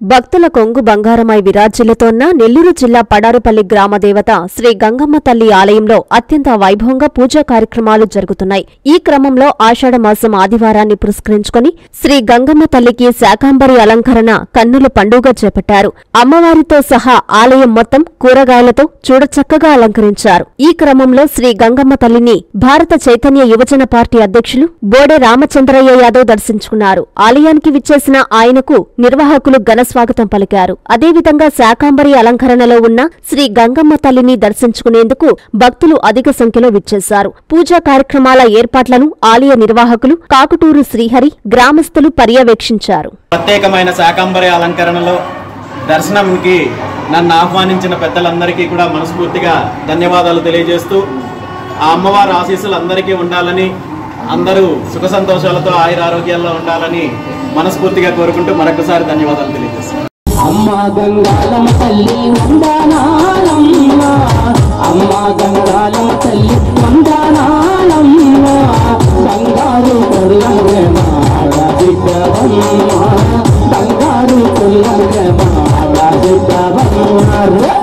భక్తుల కొంగు బంగారమై విరాజిల్లుతోన్న నెల్లూరు జిల్లా పడారుపల్లి గ్రామ దేవత శ్రీ గంగమ్మ తల్లి ఆలయంలో అత్యంత వైభవంగా పూజా కార్యక్రమాలు జరుగుతున్నాయి ఈ క్రమంలో ఆషాఢమాసం ఆదివారాన్ని పురస్కరించుకుని శ్రీ గంగమ్మ తల్లికి శాకాంబరి అలంకరణ కన్నుల పండుగ చేపట్టారు అమ్మవారితో సహా ఆలయం మొత్తం కూరగాయలతో చూడచక్కగా అలంకరించారు ఈ క్రమంలో శ్రీ గంగమ్మ తల్లిని భారత చైతన్య యువజన పార్టీ అధ్యక్షులు బోడే రామచంద్రయ్య యాదవ్ దర్శించుకున్నారు ఆలయానికి విచ్చేసిన ఆయనకు నిర్వాహకులు ఘన స్వాగతం పలికారు అదేవిధంగా శాకాంబరి అలంకరణలో ఉన్న శ్రీ గంగమ్మ తల్లిని దర్శించుకునేందుకు భక్తులు అధిక సంఖ్యలో విచ్చేశారు పూజా కార్యక్రమాల ఏర్పాట్లను ఆలయ నిర్వాహకులు కాకుటూరు శ్రీహరి గ్రామస్తులు పర్యవేక్షించారు ప్రత్యేకమైన శాకాంబరి అలంకరణలో దర్శనంకి నన్ను ఆహ్వానించిన పెద్దలందరికీ కూడా మనస్ఫూర్తిగా ధన్యవాదాలు తెలియజేస్తూ ఆ అమ్మవారి ఆశీస్సులు అందరికీ ఉండాలని అందరూ సుఖ సంతోషాలతో ఆయుర ఆరోగ్యాల్లో ఉండాలని మనస్ఫూర్తిగా కోరుకుంటూ మరొకసారి ధన్యవాదాలు తెలియజేస్తాను అమ్మ గంగాలమ్మ తల్లి వందనాలమ్మ అమ్మ గంగాలమ్మ తల్లి వందనాలమ్మ బంగారు కొల్లంగ మాడబిడ్డవమ్మ బంగారు కొల్లంగ మాడబిడ్డవమ్మ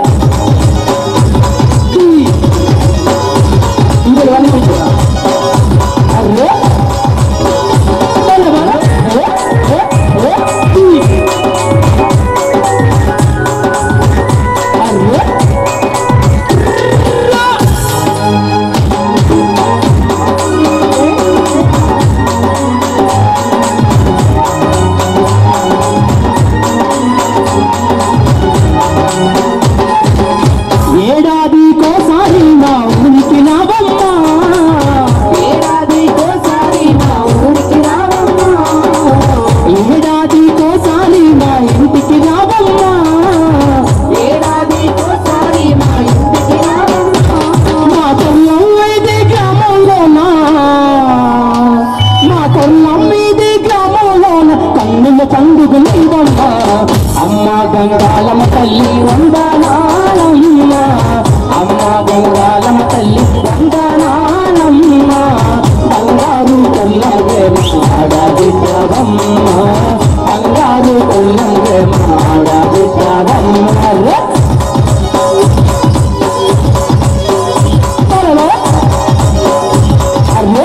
ఇందులో అనుకుంటున్నా అరే బల బల ఏ ఏ ఏ అరే ఏడాదికోసారి నా ఊరికి రావమ్మా ఏడాదికోసారి నా ఊరికి రావమ్మా ఏడాదికోసారి నా ఇంటికి రావమ్మా ఏడాదికోసారి మా ఇంటికి రావమ్మా మా తొల్లం ఇది గ్రామంలోనా మా తొల్లం ఇది గ్రామంలోన కన్నుల పండుగ నీవమ్మా అమ్మ గంగాలమ్మ తల్లి వందనాలమ్మ అమ్మ గంగాలమ్మ తల్లి వందనాలమ్మ బంగారు కొల్లంగే మాడబిడ్డవమ్మ బంగారు కొల్లంగే మాడబిడ్డవమ్మ రే పరలో అరే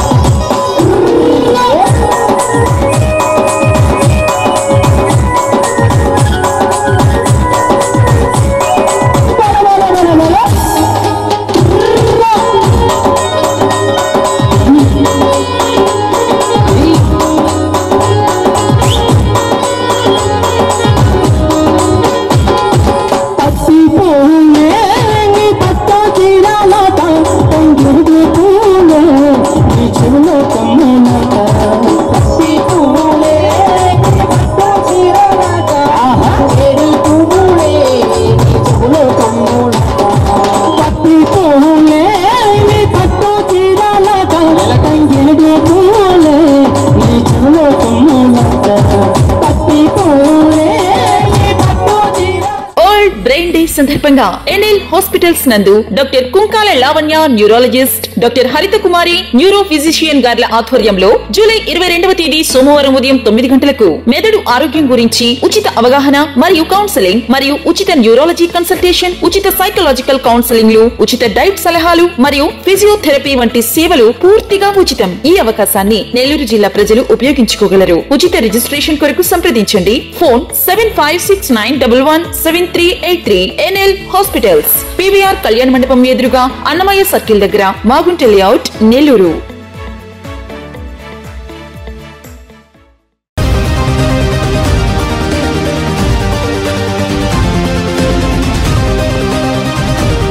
పచ్చి పూలే నీ పట్ట చీరాలట పొంగిడి పూలే నీ చెవులో కొమ్మునట పచ్చి పూలే నీ పట్ట చీరాలట ఏడి పూలే నీ చెవులో కొమ్మునట పచ్చి పూలే నీ పట్ట చీరాలట పొంగిడి పూలే నీ చెవులో కొమ్మునట పచ్చి పూలే నీ పట్ట చీరాలట వరల్డ్ బ్రెయిన్ డే సందర్భంగా ఎన్ఎల్ హాస్పిటల్స్ నందు doctor Kunkala Lavanya neurologist doctor Haritha Kumari neuro physician గార్ల ఆధ్వర్యంలో జూలై ఇరవై రెండవ తేదీ సోమవారం ఉదయం తొమ్మిది గంటలకు మెదడు ఆరోగ్యం గురించి ఉచిత అవగాహన మరియు కౌన్సెలింగ్ మరియు ఉచిత న్యూరాలజీ కన్సల్టేషన్ ఉచిత సైకలాజికల్ కౌన్సెలింగ్ లు ఉచిత డైట్ సలహాలు మరియు ఫిజియోథెరపీ వంటి సేవలు పూర్తిగా ఉచితం ఈ అవకాశాన్ని నెల్లూరు జిల్లా ప్రజలు ఉపయోగించుకోగలరు ఉచిత రిజిస్ట్రేషన్ కొరకు సంప్రదించండి phone seven five six nine double one seven three eight three NL hospitals PVR కళ్యాణ మండపం ఎదురుగా అన్నమయ్య సర్కిల్ దగ్గర మాగుంట లేఅవుట్ నెల్లూరు